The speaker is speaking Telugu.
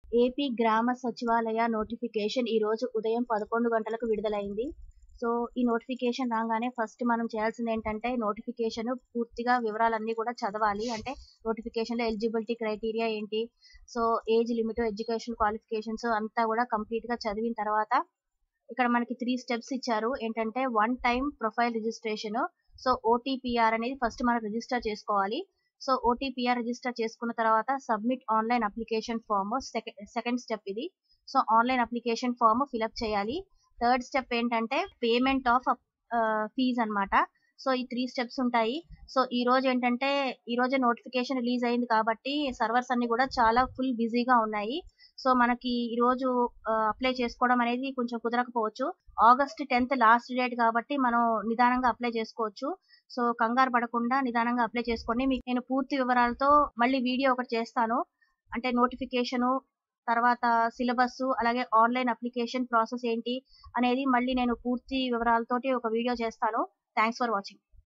ఏపీ గ్రామ సచివాలయ నోటిఫికేషన్ ఈ రోజు ఉదయం పదకొండు గంటలకు విడుదలైంది సో ఈ నోటిఫికేషన్ రాగానే ఫస్ట్ మనం చేయాల్సింది ఏంటంటే నోటిఫికేషన్ పూర్తిగా వివరాలన్నీ కూడా చదవాలి అంటే నోటిఫికేషన్ లో ఎలిజిబిలిటీ క్రైటీరియా ఏంటి so age limit education qualifications అంతా కూడా కంప్లీట్ గా చదివిన తర్వాత ఇక్కడ మనకి త్రీ స్టెప్స్ ఇచ్చారు ఏంటంటే one time profile registration so OTPR అనేది ఫస్ట్ మనం రిజిస్టర్ చేసుకోవాలి సో ఓటీపీఆర్ రిజిస్టర్ చేసుకున్న తర్వాత submit online application form second step ఇది so online application form fill up చేయాలి థర్డ్ స్టెప్ ఏంటంటే పేమెంట్ ఆఫ్ ఫీజ్ అన్నమాట సో ఈ త్రీ స్టెప్స్ ఉంటాయి సో ఈ రోజు ఏంటంటే ఈ రోజే నోటిఫికేషన్ రిలీజ్ అయింది కాబట్టి సర్వర్స్ అన్ని కూడా చాలా ఫుల్ బిజీగా ఉన్నాయి సో మనకి ఈ రోజు అప్లై చేసుకోవడం అనేది కొంచెం కుదరకపోవచ్చు ఆగస్ట్ టెన్త్ లాస్ట్ డేట్ కాబట్టి మనం నిదానంగా అప్లై చేసుకోవచ్చు సో కంగారు పడకుండా నిదానంగా అప్లై చేసుకోండి మీకు నేను పూర్తి వివరాలతో మళ్ళీ వీడియో ఒకటి చేస్తాను అంటే నోటిఫికేషన్ తర్వాత సిలబస్ అలాగే ఆన్లైన్ అప్లికేషన్ ప్రాసెస్ ఏంటి అనేది మళ్ళీ నేను పూర్తి వివరాలతోటి ఒక వీడియో చేస్తాను థ్యాంక్స్ ఫర్ వాచింగ్